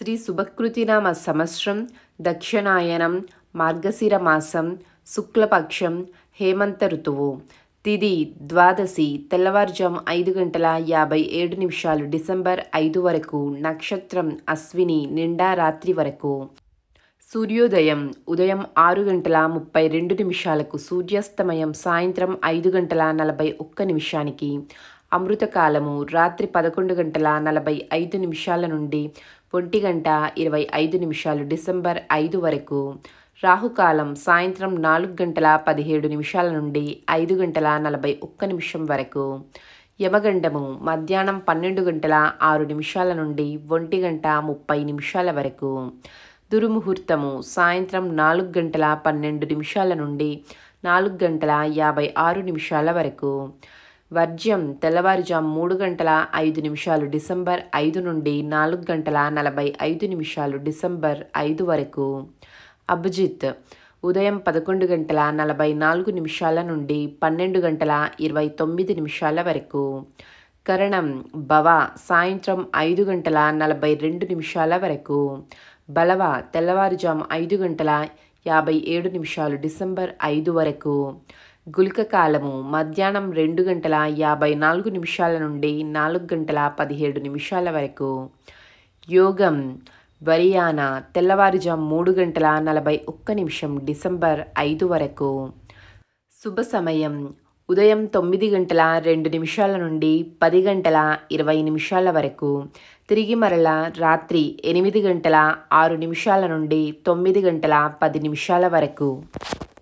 శ్రీ శుభకృతినామ సంవత్సరం దక్షిణాయనం మార్గశిర మాసం శుక్లపక్షం హేమంత ఋతువు తిది ద్వాదశి తెల్లవారుజాము ఐదు గంటల యాభై ఏడు నిమిషాలు డిసెంబర్ ఐదు వరకు నక్షత్రం అశ్విని నిండా రాత్రి వరకు సూర్యోదయం ఉదయం ఆరు గంటల ముప్పై రెండు నిమిషాలకు సూర్యాస్తమయం సాయంత్రం ఐదు గంటల నలభై ఒక్క నిమిషానికి అమృతకాలము రాత్రి పదకొండు గంటల నలభై ఐదు నిమిషాల నుండి ఒంటి గంట ఇరవై ఐదు నిమిషాలు డిసెంబర్ ఐదు వరకు రాహుకాలం సాయంత్రం నాలుగు గంటల పదిహేడు నిమిషాల నుండి ఐదు గంటల నలభై ఒక్క నిమిషం వరకు యమగండము మధ్యాహ్నం పన్నెండు గంటల ఆరు నిమిషాల నుండి ఒంటి గంట ముప్పై నిమిషాల వరకు దుర్ముహూర్తము సాయంత్రం నాలుగు గంటల పన్నెండు నిమిషాల నుండి నాలుగు గంటల యాభై ఆరు నిమిషాల వరకు వర్జ్యం తెల్లవారుజాము మూడు గంటల ఐదు నిమిషాలు డిసెంబర్ ఐదు నుండి నాలుగు గంటల నలభై ఐదు నిమిషాలు డిసెంబర్ ఐదు వరకు అభిజిత్ ఉదయం పదకొండు గంటల నలభై నాలుగు నిమిషాల నుండి పన్నెండు గంటల ఇరవై తొమ్మిది నిమిషాల వరకు కరణం భవ సాయంత్రం ఐదు గంటల నలభై రెండు నిమిషాల వరకు బలవ తెల్లవారుజాము ఐదు గంటల యాభై ఏడు నిమిషాలు డిసెంబర్ ఐదు వరకు గుళిక కాలము మధ్యాహ్నం రెండు గంటల యాభై నాలుగు నిమిషాల నుండి నాలుగు గంటల పదిహేడు నిమిషాల వరకు యోగం వరియాన తెల్లవారుజాము మూడు గంటల నలభై ఒక్క నిమిషం డిసెంబర్ ఐదు వరకు శుభ సమయం ఉదయం తొమ్మిది గంటల రెండు నిమిషాల నుండి పది గంటల ఇరవై నిమిషాల వరకు తిరిగి మరల రాత్రి ఎనిమిది గంటల ఆరు నిమిషాల నుండి తొమ్మిది గంటల పది నిమిషాల వరకు